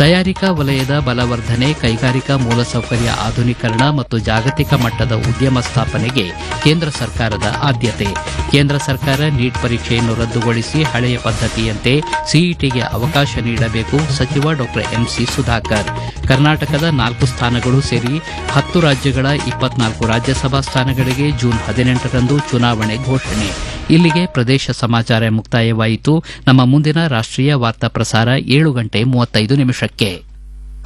ತಯಾರಿಕಾ ವಲಯದ ಬಲವರ್ಧನೆ ಕೈಗಾರಿಕಾ ಮೂಲಸೌಕರ್ಯ ಆಧುನೀಕರಣ ಮತ್ತು ಜಾಗತಿಕ ಮಟ್ಟದ ಉದ್ಯಮ ಸ್ಥಾಪನೆಗೆ ಕೇಂದ್ರ ಸರ್ಕಾರದ ಆದ್ಯತೆ ಕೇಂದ್ರ ಸರ್ಕಾರ ನೀಟ್ ಪರೀಕ್ಷೆಯನ್ನು ರದ್ದುಗೊಳಿಸಿ ಹಳೆಯ ಪದ್ದತಿಯಂತೆ ಸಿಇಟಿಗೆ ಅವಕಾಶ ನೀಡಬೇಕು ಸಚಿವ ಡಾ ಎಂಸಿ ಸುಧಾಕರ್ ಕರ್ನಾಟಕದ ನಾಲ್ಕು ಸ್ಥಾನಗಳು ಸೇರಿ ಹತ್ತು ರಾಜ್ಯಗಳ ಇಪ್ಪತ್ನಾಲ್ಕು ರಾಜ್ಯಸಭಾ ಸ್ಥಾನಗಳಿಗೆ ಜೂನ್ ಹದಿನೆಂಟರಂದು ಚುನಾವಣೆ ಘೋಷಣೆ ಇಲ್ಲಿಗೆ ಪ್ರದೇಶ ಸಮಾಚಾರ ಮುಕ್ತಾಯವಾಯಿತು ನಮ್ಮ ಮುಂದಿನ ರಾಷ್ಟೀಯ ವಾರ್ತಾ ಪ್ರಸಾರ ಏಳು ಗಂಟೆ ಮೂವತ್ತೈದು ನಿಮಿಷಕ್ಕೆ